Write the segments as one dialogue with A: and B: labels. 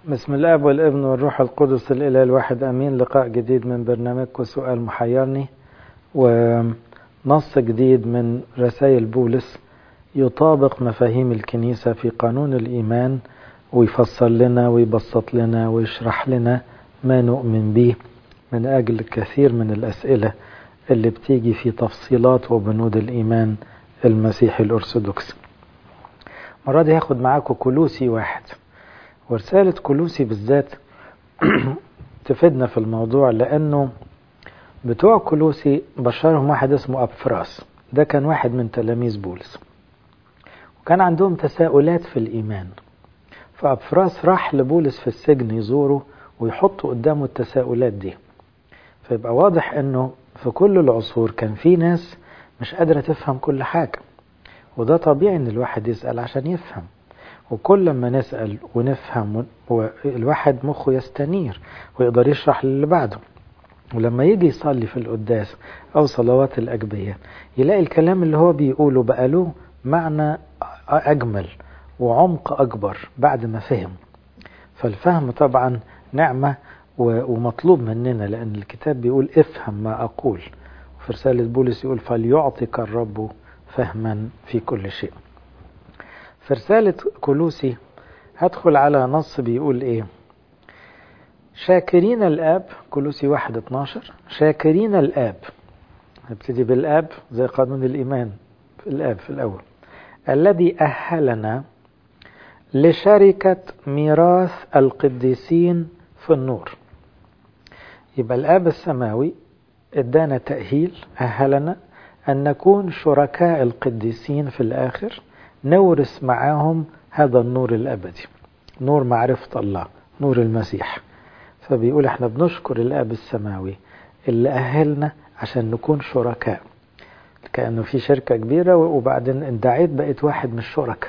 A: بسم الاب والابن والروح القدس الاله الواحد امين لقاء جديد من برنامجكم سؤال محيرني ونص جديد من رسائل بولس يطابق مفاهيم الكنيسة في قانون الإيمان ويفسر لنا ويبسط لنا ويشرح لنا ما نؤمن به من أجل كثير من الأسئلة اللي بتيجي في تفصيلات وبنود الإيمان المسيحي الأرثوذكسي المرة دي هاخد معاكم كلوسي واحد ورسالة كلوسي بالذات تفيدنا في الموضوع لأنه بتوع كلوسي بشرهم واحد اسمه أبفراس ده كان واحد من تلاميذ بولس وكان عندهم تساؤلات في الإيمان فأبفراس راح لبولس في السجن يزوره ويحط قدامه التساؤلات دي فيبقى واضح انه في كل العصور كان في ناس مش قادرة تفهم كل حاجة وده طبيعي ان الواحد يسأل عشان يفهم وكل ما نسأل ونفهم الواحد مخه يستنير ويقدر يشرح للي بعده ولما يجي يصلي في القداس أو صلوات الأجبية يلاقي الكلام اللي هو بيقوله بقى له معنى أجمل وعمق أكبر بعد ما فهم فالفهم طبعا نعمة ومطلوب مننا لأن الكتاب بيقول افهم ما أقول وفي رسالة بولس يقول فليعطك الرب فهما في كل شيء في رسالة كلوسي هدخل على نص بيقول ايه شاكرين الآب كلوسي واحد اتناشر شاكرين الآب نبتدي بالآب زي قانون الإيمان في الآب في الأول الذي أهلنا لشركة ميراث القديسين في النور يبقى الآب السماوي ادانا تأهيل أهلنا أن نكون شركاء القديسين في الآخر نورث معاهم هذا النور الأبدي نور معرفة الله نور المسيح فبيقول احنا بنشكر الآب السماوي اللي أهلنا عشان نكون شركاء كأنه في شركة كبيرة وبعدين اندعيت بقيت واحد من الشركاء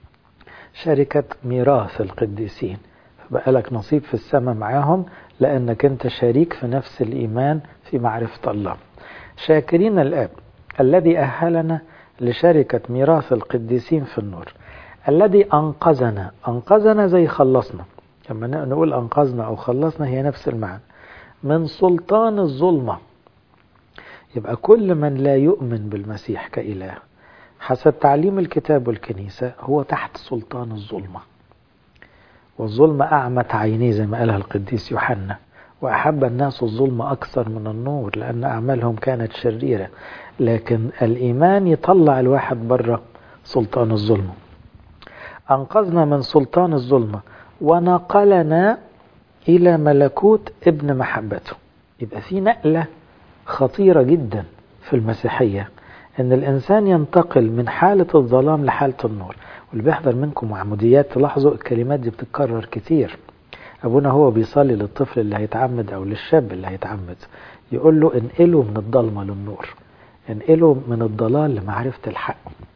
A: شركة ميراث القديسين فبقى لك نصيب في السماء معاهم لأنك أنت شريك في نفس الإيمان في معرفة الله شاكرين الآب الذي أهلنا لشركة ميراث القديسين في النور الذي أنقذنا أنقذنا زي خلصنا لما نقول أنقذنا أو خلصنا هي نفس المعنى من سلطان الظلمة يبقى كل من لا يؤمن بالمسيح كإله حسب تعليم الكتاب والكنيسة هو تحت سلطان الظلمة والظلمة أعمت عينيه زي ما قالها القديس يوحنا وأحب الناس الظلم أكثر من النور لأن أعمالهم كانت شريرة لكن الإيمان يطلع الواحد بره سلطان الظلمة أنقذنا من سلطان الظلمة ونقلنا إلى ملكوت ابن محبته يبقى في نقلة خطيرة جدا في المسيحية أن الإنسان ينتقل من حالة الظلام لحالة النور واللي بيحضر منكم معموديات تلاحظوا الكلمات دي بتتكرر كتير أبونا هو بيصلي للطفل اللي هيتعمد أو للشاب اللي هيتعمد يقول له انقله من الضلمة للنور انقله من الضلال لمعرفة الحق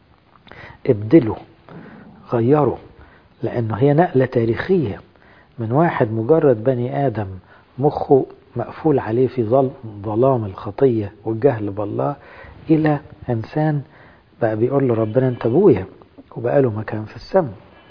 A: ابدله غيره لأنه هي نقلة تاريخية من واحد مجرد بني آدم مخه مقفول عليه في ظلام الخطية والجهل بالله إلى إنسان بقى بيقول له ربنا أنت أبويا وبقى له مكان في السماء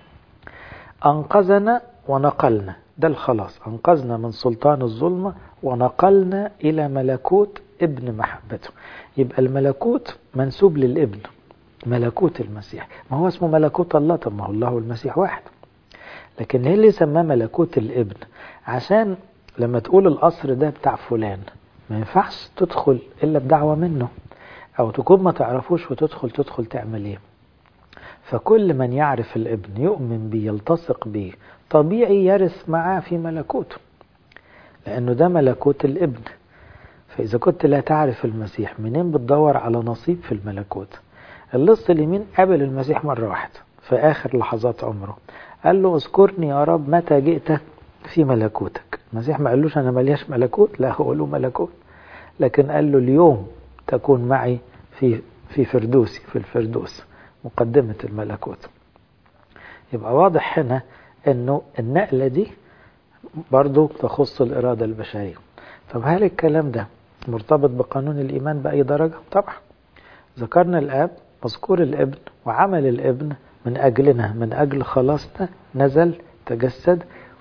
A: أنقذنا ونقلنا ده الخلاص أنقذنا من سلطان الظلمة ونقلنا إلى ملكوت ابن محبته يبقى الملكوت منسوب للابن ملكوت المسيح ما هو اسمه ملكوت الله طب ما هو الله والمسيح واحد لكن ليه اللي سماه ملكوت الابن عشان لما تقول القصر ده بتاع فلان ما ينفعش تدخل إلا بدعوة منه أو تكون ما تعرفوش وتدخل تدخل تعمل إيه فكل من يعرف الابن يؤمن بيه يلتصق بيه طبيعي يرث معاه في ملكوته لأنه ده ملكوت الابن فإذا كنت لا تعرف المسيح منين بتدور على نصيب في الملكوت اللص اليمين قابل المسيح مرة واحدة في آخر لحظات عمره قال له اذكرني يا رب متى جئت في ملكوتك المسيح ما قالوش أنا ملياش ملكوت لا هو له ملكوت لكن قال له اليوم تكون معي في في فردوسي في الفردوس مقدمة الملكوت يبقى واضح هنا انه النقلة دي برضو تخص الإرادة البشرية طب هل الكلام ده مرتبط بقانون الإيمان بأي درجة؟ طبعا ذكرنا الآب مذكور الابن وعمل الابن من أجلنا من أجل خلاصنا نزل تجسد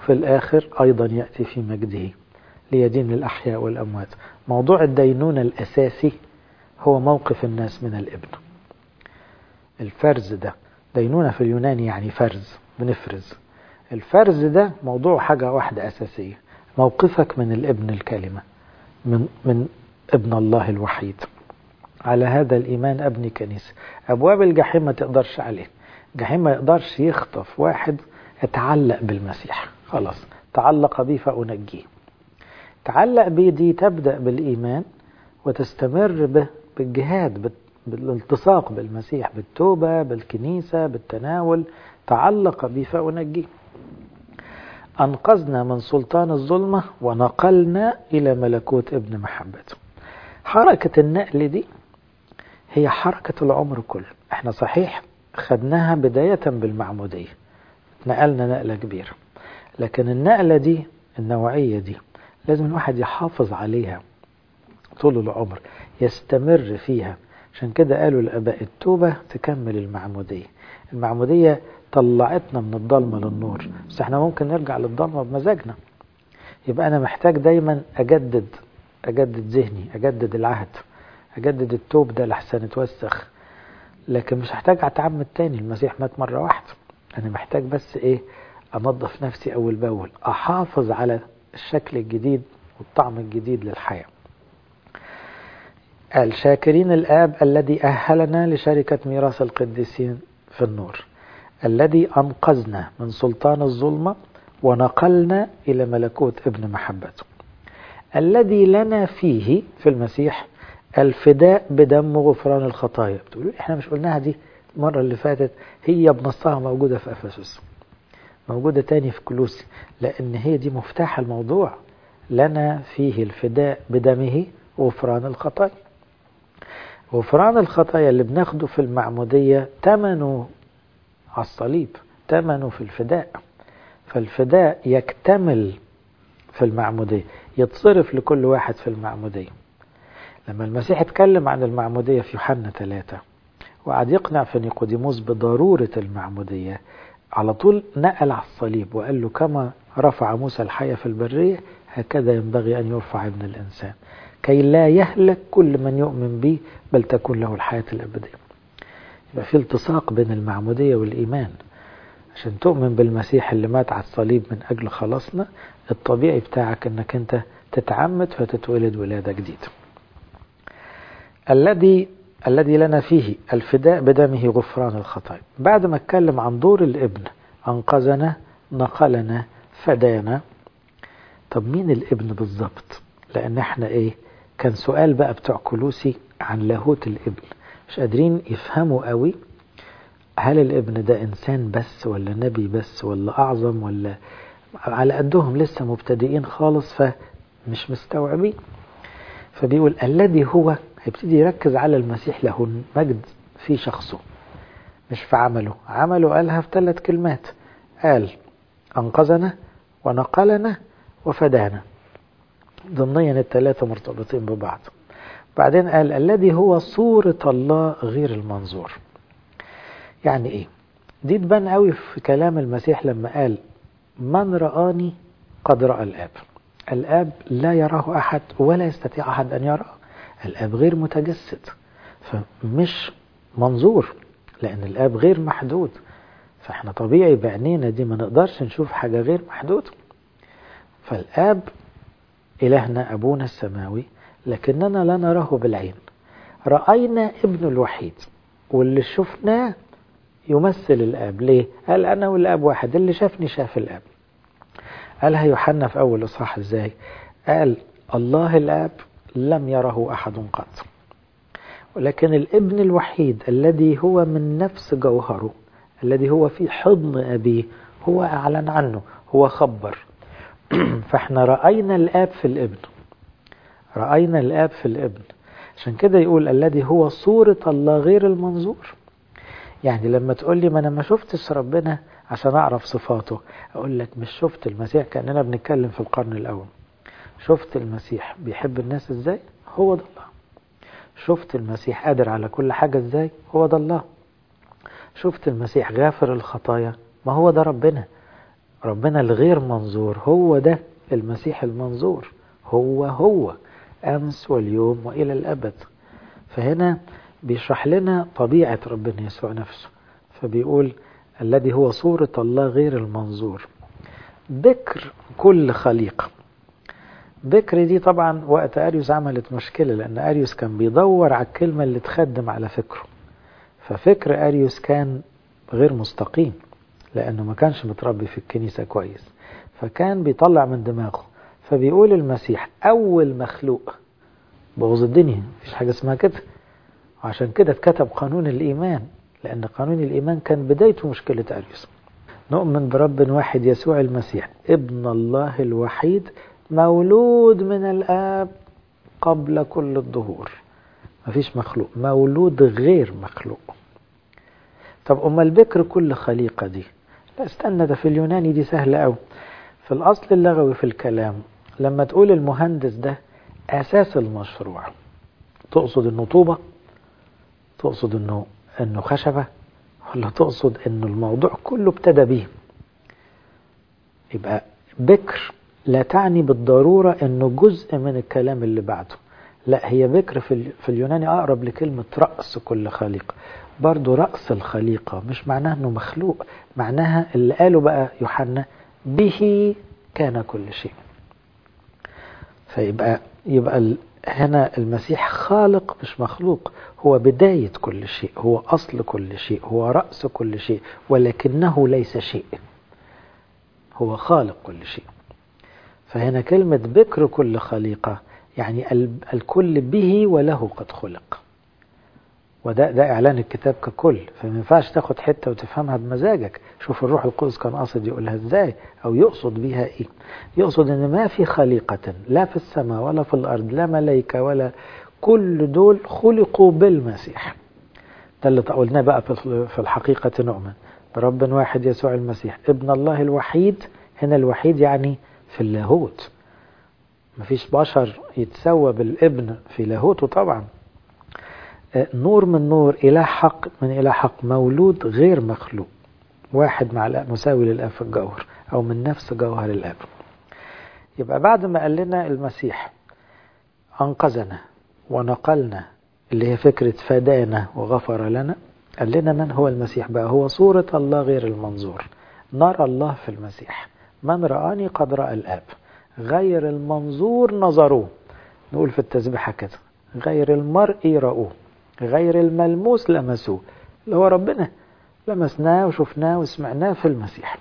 A: في الآخر أيضا يأتي في مجده ليدين الأحياء والأموات موضوع الدينونة الأساسي هو موقف الناس من الابن الفرز ده دينونة في اليوناني يعني فرز بنفرز الفرز ده موضوع حاجة واحدة أساسية موقفك من الابن الكلمة من, من ابن الله الوحيد على هذا الإيمان أبني كنيسة أبواب الجحيم ما تقدرش عليه الجحيم ما يقدرش يخطف واحد اتعلق بالمسيح خلاص تعلق بي فأنجيه تعلق بي دي تبدأ بالإيمان وتستمر به بالجهاد بالالتصاق بالمسيح بالتوبة بالكنيسة بالتناول تعلق بي فأنجيه أنقذنا من سلطان الظلمة ونقلنا إلى ملكوت ابن محبته حركة النقل دي هي حركة العمر كله احنا صحيح خدناها بداية بالمعمودية نقلنا نقلة كبيرة لكن النقلة دي النوعية دي لازم الواحد يحافظ عليها طول العمر يستمر فيها عشان كده قالوا الآباء التوبة تكمل المعمودية المعمودية طلعتنا من الضلمة للنور بس احنا ممكن نرجع للضلمة بمزاجنا يبقى أنا محتاج دايما أجدد أجدد ذهني أجدد العهد أجدد التوب ده لحسن اتوسخ لكن مش هحتاج أتعمد تاني المسيح مات مرة واحدة أنا محتاج بس إيه أنظف نفسي أول بأول أحافظ على الشكل الجديد والطعم الجديد للحياة قال شاكرين الآب الذي أهلنا لشركة ميراث القديسين في النور الذي أنقذنا من سلطان الظلمة ونقلنا إلى ملكوت ابن محبته الذي لنا فيه في المسيح الفداء بدم غفران الخطايا بتقولوا احنا مش قلناها دي المرة اللي فاتت هي بنصها موجودة في أفسس موجودة تاني في كلوسي لأن هي دي مفتاح الموضوع لنا فيه الفداء بدمه غفران الخطايا غفران الخطايا اللي بناخده في المعمودية تمنه على الصليب تمنه في الفداء فالفداء يكتمل في المعمودية يتصرف لكل واحد في المعمودية لما المسيح اتكلم عن المعمودية في يوحنا ثلاثة وقعد يقنع في نيقوديموس بضرورة المعمودية على طول نقل على الصليب وقال له كما رفع موسى الحياة في البرية هكذا ينبغي أن يرفع ابن الإنسان كي لا يهلك كل من يؤمن به بل تكون له الحياة الأبدية يبقى في التصاق بين المعمودية والإيمان عشان تؤمن بالمسيح اللي مات على الصليب من أجل خلاصنا الطبيعي بتاعك أنك أنت تتعمد فتتولد ولادة جديدة الذي الذي لنا فيه الفداء بدمه غفران الخطايا بعد ما اتكلم عن دور الابن أنقذنا نقلنا فدانا طب مين الابن بالظبط لأن احنا ايه كان سؤال بقى بتوع كلوسي عن لاهوت الابن مش قادرين يفهموا قوي هل الابن ده إنسان بس ولا نبي بس ولا أعظم ولا على قدهم لسه مبتدئين خالص فمش مستوعبين فبيقول الذي هو هيبتدي يركز على المسيح له المجد في شخصه مش في عمله عمله قالها في ثلاث كلمات قال أنقذنا ونقلنا وفدانا ضمنيا الثلاثة مرتبطين ببعض بعدين قال الذي هو صورة الله غير المنظور يعني ايه دي تبان قوي في كلام المسيح لما قال من رآني قد رأى الآب الآب لا يراه أحد ولا يستطيع أحد أن يراه الآب غير متجسد فمش منظور لأن الآب غير محدود فاحنا طبيعي بعينينا دي ما نقدرش نشوف حاجة غير محدودة فالآب إلهنا أبونا السماوي لكننا لا نراه بالعين رأينا ابن الوحيد واللي شفناه يمثل الآب ليه؟ قال أنا والآب واحد اللي شافني شاف الآب قالها يوحنا في أول إصحاح إزاي؟ قال الله الآب لم يره أحد قط ولكن الابن الوحيد الذي هو من نفس جوهره الذي هو في حضن أبيه هو أعلن عنه هو خبر فاحنا رأينا الآب في الابن رأينا الآب في الابن عشان كده يقول الذي هو صورة الله غير المنظور يعني لما تقول لي ما أنا ما شفتش ربنا عشان أعرف صفاته أقول لك مش شفت المسيح كأننا بنتكلم في القرن الأول شفت المسيح بيحب الناس ازاي هو ده الله شفت المسيح قادر على كل حاجة ازاي هو ده الله شفت المسيح غافر الخطايا ما هو ده ربنا ربنا الغير منظور هو ده المسيح المنظور هو هو أمس واليوم وإلى الأبد فهنا بيشرح لنا طبيعة ربنا يسوع نفسه فبيقول الذي هو صورة الله غير المنظور بكر كل خليقة بكر دي طبعا وقت أريوس عملت مشكلة لأن أريوس كان بيدور على الكلمة اللي تخدم على فكره ففكر أريوس كان غير مستقيم لأنه ما كانش متربي في الكنيسة كويس فكان بيطلع من دماغه فبيقول المسيح أول مخلوق بوظ الدنيا مفيش حاجة اسمها كده وعشان كده اتكتب قانون الإيمان لأن قانون الإيمان كان بدايته مشكلة أريوس نؤمن برب واحد يسوع المسيح ابن الله الوحيد مولود من الآب قبل كل الظهور مفيش مخلوق مولود غير مخلوق طب أما البكر كل خليقة دي لا استنى ده في اليوناني دي سهلة أوي في الأصل اللغوي في الكلام لما تقول المهندس ده أساس المشروع تقصد إنه طوبة تقصد إنه إنه خشبة ولا تقصد إنه الموضوع كله ابتدى بيه يبقى بكر لا تعني بالضرورة إنه جزء من الكلام اللي بعده لا هي بكر في, في اليوناني أقرب لكلمة رأس كل خليقة برضو رأس الخليقة مش معناها أنه مخلوق معناها اللي قاله بقى يوحنا به كان كل شيء فيبقى يبقى هنا المسيح خالق مش مخلوق هو بداية كل شيء هو أصل كل شيء هو رأس كل شيء ولكنه ليس شيء هو خالق كل شيء فهنا كلمة بكر كل خليقة يعني الكل به وله قد خلق وده ده إعلان الكتاب ككل فما ينفعش تاخد حتة وتفهمها بمزاجك شوف الروح القدس كان قاصد يقولها ازاي أو يقصد بيها إيه يقصد إن ما في خليقة لا في السماء ولا في الأرض لا ملائكة ولا كل دول خلقوا بالمسيح ده اللي قلناه بقى في الحقيقة نؤمن برب واحد يسوع المسيح ابن الله الوحيد هنا الوحيد يعني في اللاهوت مفيش بشر يتسوى بالابن في لاهوته طبعا نور من نور إله حق من إله حق مولود غير مخلوق واحد مع الأب مساوي للأب في الجوهر أو من نفس جوهر الأب يبقى بعد ما قال لنا المسيح أنقذنا ونقلنا اللي هي فكرة فدانا وغفر لنا قال لنا من هو المسيح بقى هو صورة الله غير المنظور نرى الله في المسيح من رآني قد رأى الآب غير المنظور نظروه نقول في التسبيحة كده غير المرء رأوه غير الملموس لمسوه اللي هو ربنا لمسناه وشفناه وسمعناه في المسيح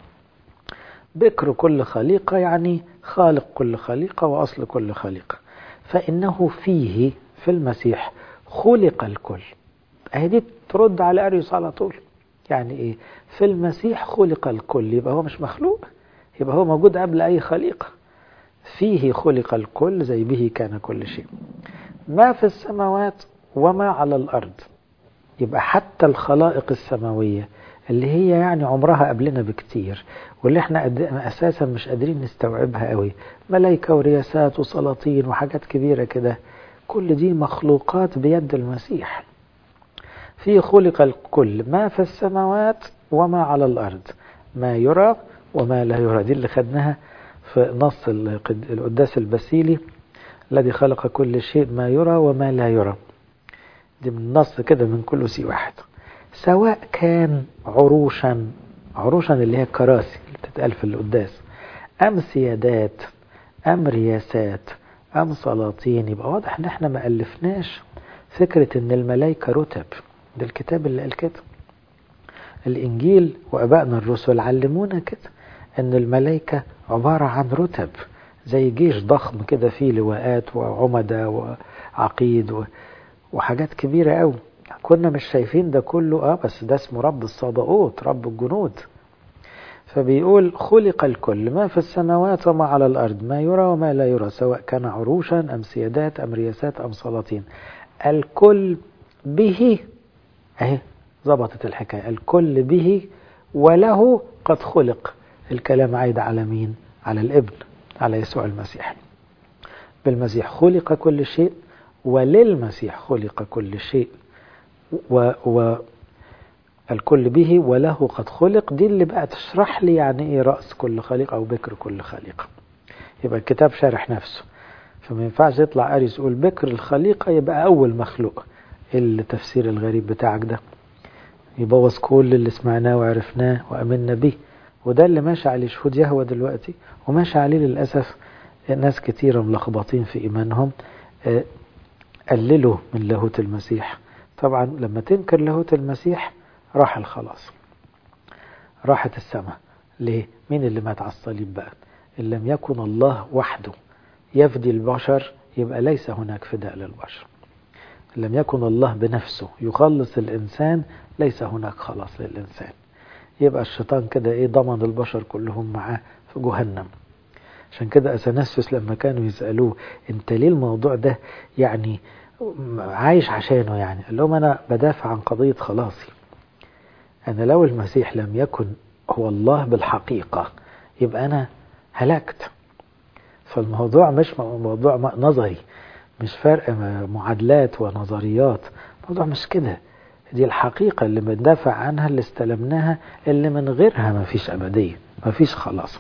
A: بكر كل خليقة يعني خالق كل خليقة وأصل كل خليقة فإنه فيه في المسيح خلق الكل أهي دي ترد على أريوس على طول يعني إيه في المسيح خلق الكل يبقى هو مش مخلوق يبقى هو موجود قبل أي خليقة فيه خلق الكل زي به كان كل شيء ما في السماوات وما على الأرض يبقى حتى الخلائق السماوية اللي هي يعني عمرها قبلنا بكتير واللي احنا أساسا مش قادرين نستوعبها قوي ملايكة ورياسات وسلاطين وحاجات كبيرة كده كل دي مخلوقات بيد المسيح في خلق الكل ما في السماوات وما على الأرض ما يرى وما لا يرى دي اللي خدناها في نص القداس البسيلي الذي خلق كل شيء ما يرى وما لا يرى دي من نص كده من كل سي واحد سواء كان عروشا عروشا اللي هي الكراسي اللي بتتقال في القداس أم سيادات أم رياسات أم سلاطين يبقى واضح إن إحنا ما ألفناش فكرة إن الملائكة رتب ده الكتاب اللي قال كده الإنجيل وأبائنا الرسل علمونا كده إن الملائكة عبارة عن رتب زي جيش ضخم كده فيه لواءات وعمدة وعقيد و... وحاجات كبيرة قوي كنا مش شايفين ده كله اه بس ده اسمه رب الصدقوت رب الجنود فبيقول خلق الكل ما في السماوات وما على الأرض ما يرى وما لا يرى سواء كان عروشا أم سيادات أم رياسات أم سلاطين الكل به اهي ظبطت الحكاية الكل به وله قد خلق الكلام عايد على مين على الابن على يسوع المسيح بالمسيح خلق كل شيء وللمسيح خلق كل شيء و و الكل به وله قد خلق دي اللي بقى تشرح لي يعني ايه رأس كل خليقة أو بكر كل خليقة يبقى الكتاب شارح نفسه فما ينفعش يطلع أريس يقول بكر الخليقة يبقى أول مخلوق التفسير الغريب بتاعك ده يبوظ كل اللي سمعناه وعرفناه وأمنا به وده اللي ماشي عليه شهود يهوى دلوقتي وماشي عليه للأسف ناس كتيرة ملخبطين في إيمانهم قللوا من لاهوت المسيح طبعا لما تنكر لاهوت المسيح راح الخلاص راحت السماء ليه مين اللي مات على الصليب بقى إن لم يكن الله وحده يفدي البشر يبقى ليس هناك فداء للبشر إن لم يكن الله بنفسه يخلص الإنسان ليس هناك خلاص للإنسان يبقى الشيطان كده إيه ضمن البشر كلهم معاه في جهنم عشان كده أثناسيوس لما كانوا يسألوه أنت ليه الموضوع ده يعني عايش عشانه يعني قال لهم أنا بدافع عن قضية خلاصي أنا لو المسيح لم يكن هو الله بالحقيقة يبقى أنا هلكت فالموضوع مش موضوع نظري مش فرق معادلات ونظريات الموضوع مش كده دي الحقيقة اللي بندافع عنها اللي استلمناها اللي من غيرها ما فيش أبدية ما فيش خلاص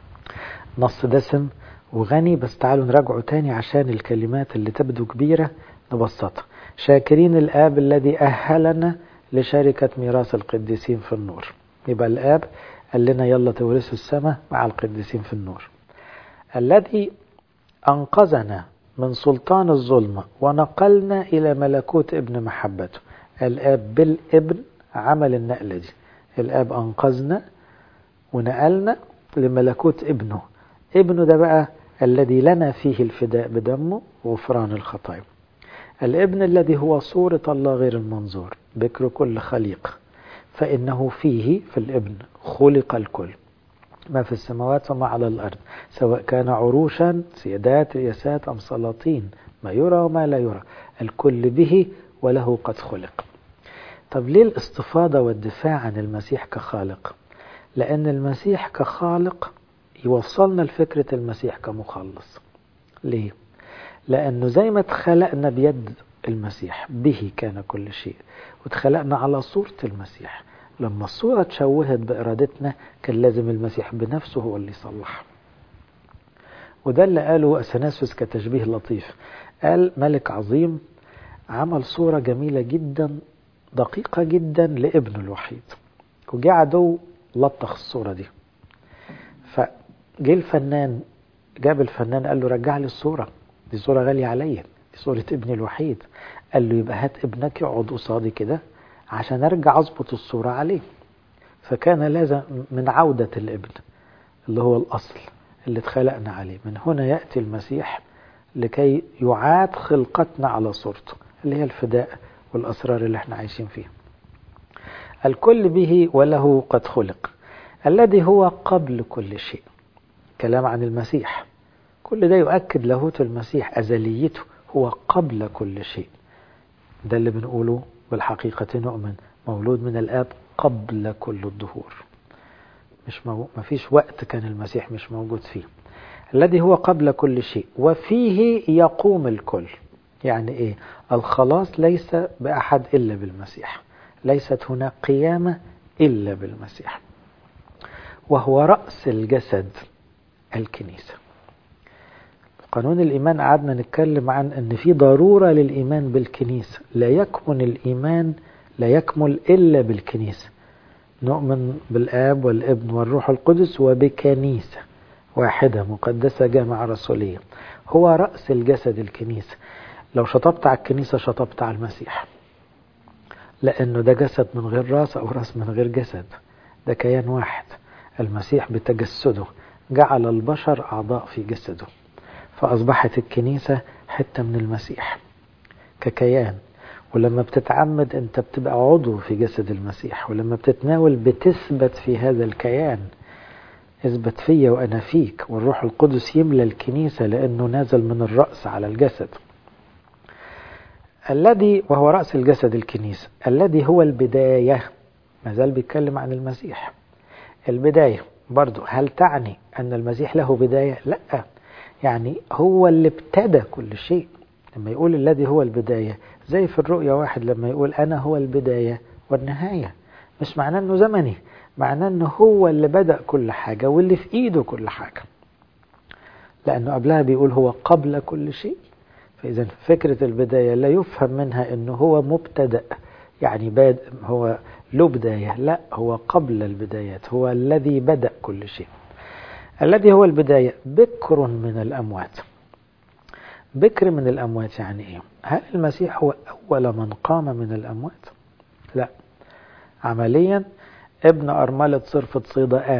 A: نص دسم وغني بس تعالوا نراجعه تاني عشان الكلمات اللي تبدو كبيرة نبسطها شاكرين الآب الذي أهلنا لشركة ميراث القديسين في النور يبقى الآب قال لنا يلا تورثوا السماء مع القديسين في النور الذي أنقذنا من سلطان الظلمة ونقلنا إلى ملكوت ابن محبته الآب بالابن عمل النقلة دي الآب أنقذنا ونقلنا لملكوت ابنه ابنه ده بقى الذي لنا فيه الفداء بدمه وغفران الخطايا الابن الذي هو صورة الله غير المنظور بكر كل خليق فإنه فيه في الابن خلق الكل ما في السماوات وما على الأرض سواء كان عروشا سيادات رياسات أم سلاطين ما يرى وما لا يرى الكل به وله قد خلق طب ليه الاستفاضة والدفاع عن المسيح كخالق لأن المسيح كخالق يوصلنا لفكرة المسيح كمخلص ليه لأنه زي ما اتخلقنا بيد المسيح به كان كل شيء واتخلقنا على صورة المسيح لما الصورة تشوهت بإرادتنا كان لازم المسيح بنفسه هو اللي يصلح وده اللي قاله أثناسوس كتشبيه لطيف قال ملك عظيم عمل صورة جميلة جدا دقيقة جدا لابنه الوحيد وجه عدو لطخ الصورة دي فجه الفنان جاب الفنان قال له رجع لي الصورة دي صورة غالية عليا دي صورة ابني الوحيد قال له يبقى هات ابنك يقعد قصادي كده عشان ارجع اظبط الصورة عليه فكان لازم من عودة الابن اللي هو الأصل اللي اتخلقنا عليه من هنا يأتي المسيح لكي يعاد خلقتنا على صورته اللي هي الفداء والأسرار اللي احنا عايشين فيها الكل به وله قد خلق الذي هو قبل كل شيء كلام عن المسيح كل ده يؤكد لاهوت المسيح أزليته هو قبل كل شيء ده اللي بنقوله بالحقيقة نؤمن مولود من الآب قبل كل الدهور مش مو... ما فيش وقت كان المسيح مش موجود فيه الذي هو قبل كل شيء وفيه يقوم الكل يعني ايه الخلاص ليس بأحد إلا بالمسيح ليست هناك قيامة إلا بالمسيح وهو رأس الجسد الكنيسة قانون الإيمان قعدنا نتكلم عن أن في ضرورة للإيمان بالكنيسة لا يكمن الإيمان لا يكمل إلا بالكنيسة نؤمن بالآب والابن والروح القدس وبكنيسة واحدة مقدسة جامعة رسولية هو رأس الجسد الكنيسة لو شطبت على الكنيسة شطبت على المسيح لأنه ده جسد من غير راس أو راس من غير جسد ده كيان واحد المسيح بتجسده جعل البشر أعضاء في جسده فأصبحت الكنيسة حتة من المسيح ككيان ولما بتتعمد أنت بتبقى عضو في جسد المسيح ولما بتتناول بتثبت في هذا الكيان اثبت فيا وأنا فيك والروح القدس يملى الكنيسة لأنه نازل من الرأس على الجسد الذي وهو رأس الجسد الكنيسة الذي هو البداية ما زال بيتكلم عن المسيح البداية برضو هل تعني أن المسيح له بداية؟ لا يعني هو اللي ابتدى كل شيء لما يقول الذي هو البداية زي في الرؤيا واحد لما يقول أنا هو البداية والنهاية مش معناه أنه زمني معناه أنه هو اللي بدأ كل حاجة واللي في إيده كل حاجة لأنه قبلها بيقول هو قبل كل شيء فإذا فكرة البداية لا يفهم منها أنه هو مبتدأ يعني باد هو له بداية لا هو قبل البدايات هو الذي بدأ كل شيء الذي هو البداية بكر من الأموات بكر من الأموات يعني إيه هل المسيح هو أول من قام من الأموات لا عمليا ابن أرملة صرفة صيدا قام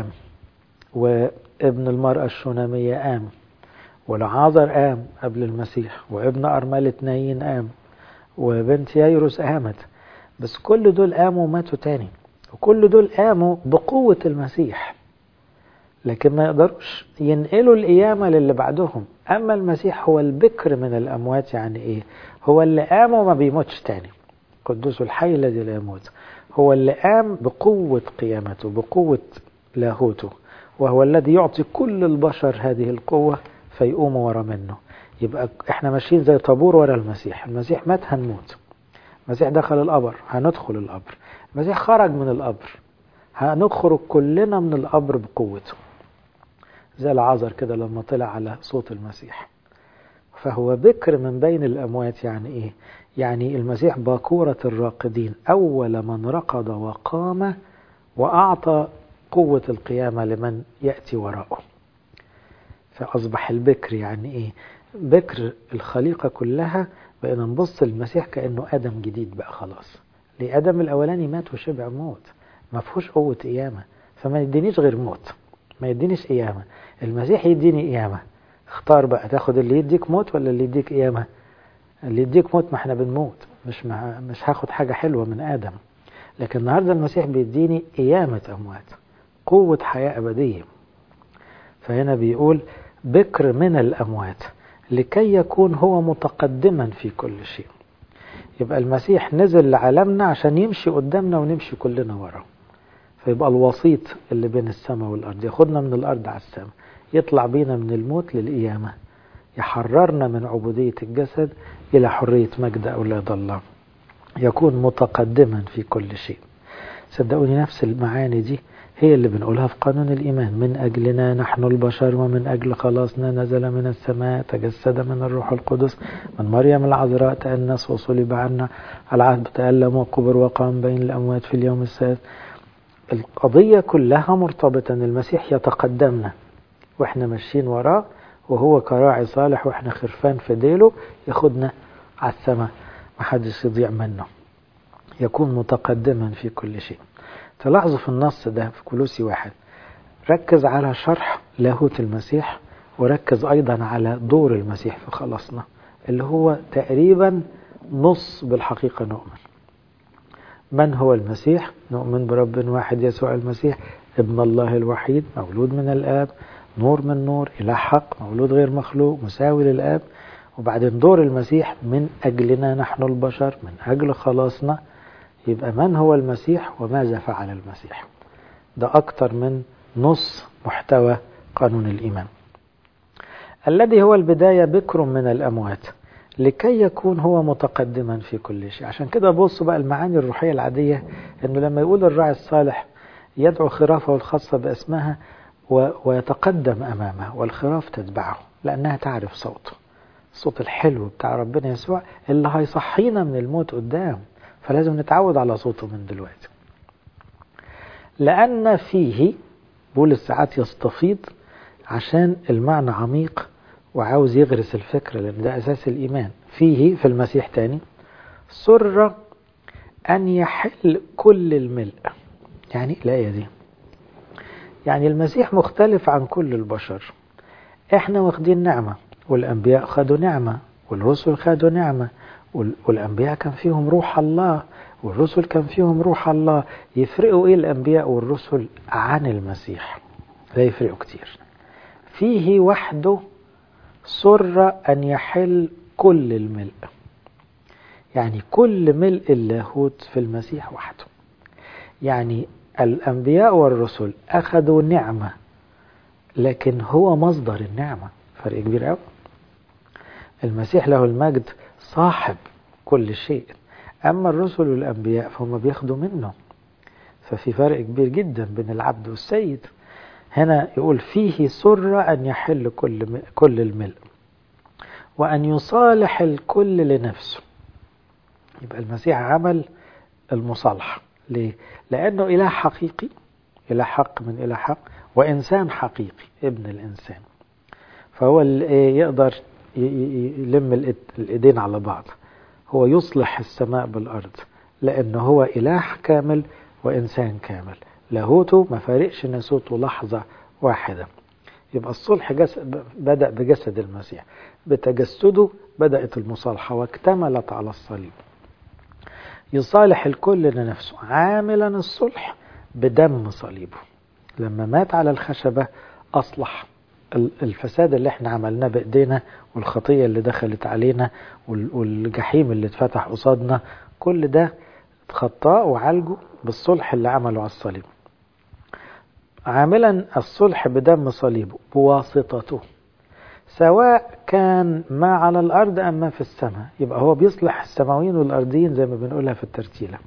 A: وابن المرأة الشونامية قام والعازر قام قبل المسيح وابن أرملة نايين قام وبنت يايروس قامت بس كل دول قاموا وماتوا تاني وكل دول قاموا بقوة المسيح لكن ما يقدروش ينقلوا القيامة للي بعدهم أما المسيح هو البكر من الأموات يعني إيه هو اللي قام وما بيموتش تاني قدوس الحي الذي لا يموت هو اللي قام بقوة قيامته بقوة لاهوته وهو الذي يعطي كل البشر هذه القوة فيقوموا ورا منه يبقى احنا ماشيين زي طابور ورا المسيح المسيح مات هنموت المسيح دخل القبر هندخل القبر المسيح خرج من القبر هنخرج كلنا من القبر بقوته زي العذر كده لما طلع على صوت المسيح فهو بكر من بين الأموات يعني إيه يعني المسيح باكورة الراقدين أول من رقد وقام وأعطى قوة القيامة لمن يأتي وراءه فأصبح البكر يعني إيه بكر الخليقة كلها بقينا نبص للمسيح كأنه آدم جديد بقى خلاص ليه آدم الأولاني مات وشبع موت ما فيهوش قوة قيامة فما يدينيش غير موت ما يدينيش قيامة المسيح يديني قيامة اختار بقى تاخد اللي يديك موت ولا اللي يديك قيامة اللي يديك موت ما احنا بنموت مش مع مش هاخد حاجة حلوة من آدم لكن النهاردة المسيح بيديني قيامة أموات قوة حياة أبدية فهنا بيقول بكر من الأموات لكي يكون هو متقدما في كل شيء يبقى المسيح نزل لعالمنا عشان يمشي قدامنا ونمشي كلنا وراه فيبقى الوسيط اللي بين السماء والأرض ياخدنا من الأرض على السماء يطلع بينا من الموت للقيامة يحررنا من عبودية الجسد إلى حرية مجد أولاد الله يكون متقدما في كل شيء صدقوني نفس المعاني دي هي اللي بنقولها في قانون الإيمان من أجلنا نحن البشر ومن أجل خلاصنا نزل من السماء تجسد من الروح القدس من مريم العذراء تأنس وصلب عنا العهد تألم وقبر وقام بين الأموات في اليوم السادس القضية كلها مرتبطة أن المسيح يتقدمنا وإحنا ماشيين وراه وهو كراعي صالح وإحنا خرفان في ديله ياخدنا على السماء محدش يضيع منه يكون متقدما في كل شيء تلاحظوا في النص ده في كلوسي واحد ركز على شرح لاهوت المسيح وركز أيضا على دور المسيح في خلاصنا اللي هو تقريبا نص بالحقيقة نؤمن من هو المسيح نؤمن برب واحد يسوع المسيح ابن الله الوحيد مولود من الآب نور من نور إله حق مولود غير مخلوق مساوي للآب وبعدين دور المسيح من أجلنا نحن البشر من أجل خلاصنا يبقى من هو المسيح وماذا فعل المسيح ده أكتر من نص محتوى قانون الإيمان الذي هو البداية بكر من الأموات لكي يكون هو متقدما في كل شيء عشان كده بصوا بقى المعاني الروحية العادية انه لما يقول الراعي الصالح يدعو خرافه الخاصة باسمها ويتقدم أمامه والخراف تتبعه لأنها تعرف صوته الصوت الحلو بتاع ربنا يسوع اللي هيصحينا من الموت قدام فلازم نتعود على صوته من دلوقتي لأن فيه بولس ساعات يستفيض عشان المعنى عميق وعاوز يغرس الفكرة لأن ده أساس الإيمان فيه في المسيح تاني سر أن يحل كل الملء يعني الآية دي يعني المسيح مختلف عن كل البشر احنا واخدين نعمة والأنبياء خدوا نعمة والرسل خدوا نعمة والأنبياء كان فيهم روح الله والرسل كان فيهم روح الله يفرقوا إيه الأنبياء والرسل عن المسيح لا يفرقوا كتير فيه وحده سر أن يحل كل الملء يعني كل ملء اللاهوت في المسيح وحده يعني الأنبياء والرسل أخذوا نعمة لكن هو مصدر النعمة فرق كبير قوي المسيح له المجد صاحب كل شيء أما الرسل والأنبياء فهم بياخدوا منه ففي فرق كبير جدا بين العبد والسيد هنا يقول فيه سر أن يحل كل كل الملء وأن يصالح الكل لنفسه يبقى المسيح عمل المصالحة ليه؟ لأنه إله حقيقي إله حق من إله حق وإنسان حقيقي ابن الإنسان فهو اللي يقدر يلم الإيدين على بعض هو يصلح السماء بالأرض لأنه هو إله كامل وإنسان كامل لاهوته ما فارقش ناسوته لحظة واحدة يبقى الصلح جسد بدأ بجسد المسيح بتجسده بدأت المصالحة واكتملت على الصليب يصالح الكل لنفسه عاملا الصلح بدم صليبه لما مات على الخشبة أصلح الفساد اللي احنا عملناه بإيدينا والخطية اللي دخلت علينا والجحيم اللي اتفتح قصادنا كل ده اتخطاه وعالجه بالصلح اللي عمله على الصليب عاملا الصلح بدم صليبه بواسطته سواء كان ما على الأرض أم ما في السماء يبقى هو بيصلح السماويين والأرضيين زي ما بنقولها في الترتيلة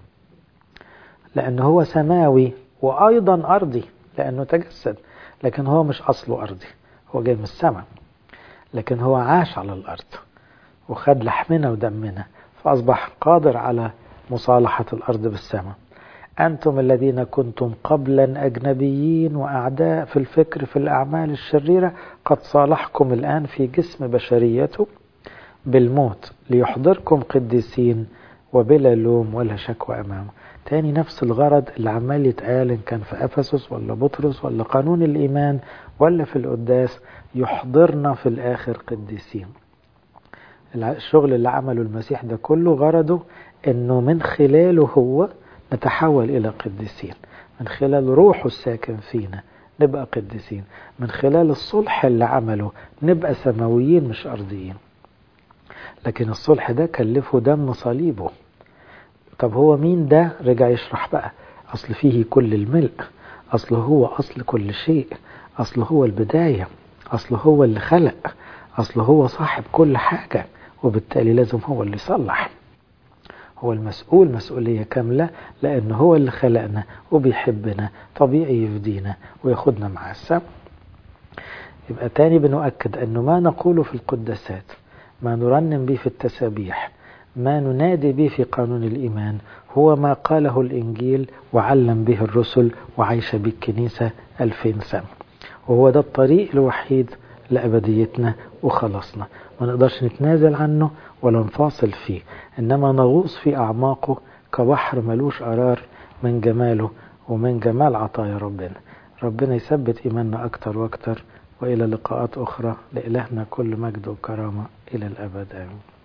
A: لأن هو سماوي وأيضا أرضي لأنه تجسد لكن هو مش أصله أرضي هو جاي من السماء لكن هو عاش على الأرض وخد لحمنا ودمنا فأصبح قادر على مصالحة الأرض بالسماء أنتم الذين كنتم قبلا أجنبيين وأعداء في الفكر في الأعمال الشريرة قد صالحكم الآن في جسم بشريته بالموت ليحضركم قديسين وبلا لوم ولا شكوى أمامه تاني نفس الغرض اللي عمال يتقال إن كان في أفسس ولا بطرس ولا قانون الإيمان ولا في القداس يحضرنا في الآخر قديسين الشغل اللي عمله المسيح ده كله غرضه انه من خلاله هو نتحول الى قديسين من خلال روحه الساكن فينا نبقى قديسين من خلال الصلح اللي عمله نبقى سماويين مش ارضيين لكن الصلح ده كلفه دم صليبه طب هو مين ده رجع يشرح بقى اصل فيه كل الملء اصل هو اصل كل شيء اصل هو البداية اصل هو اللي خلق اصل هو صاحب كل حاجة وبالتالي لازم هو اللي يصلح هو المسؤول مسؤولية كاملة لأنه هو اللي خلقنا وبيحبنا طبيعي يفدينا وياخدنا مع السم يبقى تاني بنؤكد أنه ما نقوله في القداسات ما نرنم به في التسابيح ما ننادي به في قانون الإيمان هو ما قاله الإنجيل وعلم به الرسل وعيش به الكنيسة ألفين سنة وهو ده الطريق الوحيد لأبديتنا وخلصنا ما نقدرش نتنازل عنه ولا نفاصل فيه إنما نغوص في أعماقه كبحر ملوش قرار من جماله ومن جمال عطايا ربنا ربنا يثبت إيماننا أكتر وأكتر وإلى لقاءات أخرى لإلهنا كل مجد وكرامة إلى الأبد آمين